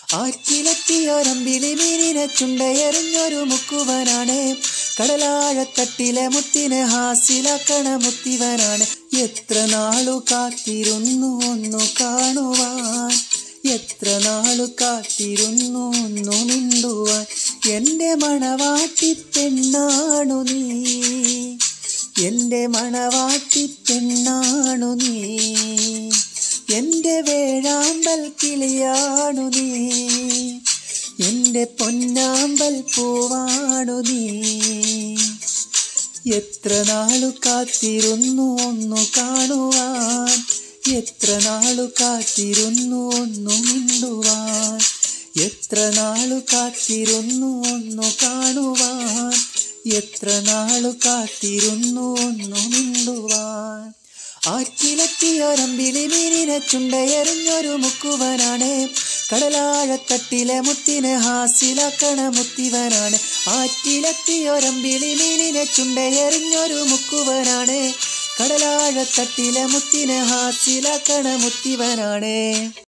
ആറ്റിലെത്തിയൊരമ്പിളി മീനിനെ ചുണ്ടയെറിഞ്ഞൊരു മുക്കുവനാണ് കടലാഴത്തട്ടിലെ മുത്തിനെ ഹാസിലാക്കണ മുത്തിവനാണ് എത്ര നാളു കാത്തിരുന്നു ഒന്നു കാണുവാൻ എത്ര നാളു കാത്തിരുന്നു ഒന്നു മിണ്ടുവാൻ എൻ്റെ മണവാട്ടി പെണ്ണാണു നീ എൻ്റെ മണവാട്ടി പെണ്ണാണു നീ എൻ്റെ വേഴാമ്പൽ കിളിയാണു നീ എൻ്റെ പൊന്നാമ്പൽ പൂവാണു നീ എത്ര നാളു കാത്തിരുന്നു ഒന്നു കാണുവാൻ എത്ര നാളു കാത്തിരുന്നു ഒന്നു മിണ്ടുവാൻ എത്ര നാളു കാത്തിരുന്നു ഒന്നു കാണുവാൻ എത്ര നാളു കാത്തിരുന്നു ഒന്നു മിണ്ടുവാൻ ആറ്റിലെത്തിയൊരമ്പിളി മീനിനെ ചുണ്ടയെറിഞ്ഞൊരു മുക്കുവനാണ് കടലാഴത്തട്ടിലെ മുത്തിനെ ഹാസിലാക്കണ മുത്തിവനാണ് ആറ്റിലെത്തിയൊരമ്പിളി മീനിനെ ചുണ്ടയെറിഞ്ഞൊരു മുക്കുവനാണ് കടലാഴത്തട്ടിലെ മുത്തിനെ ഹാസിലാക്കണ മുത്തിവനാണ്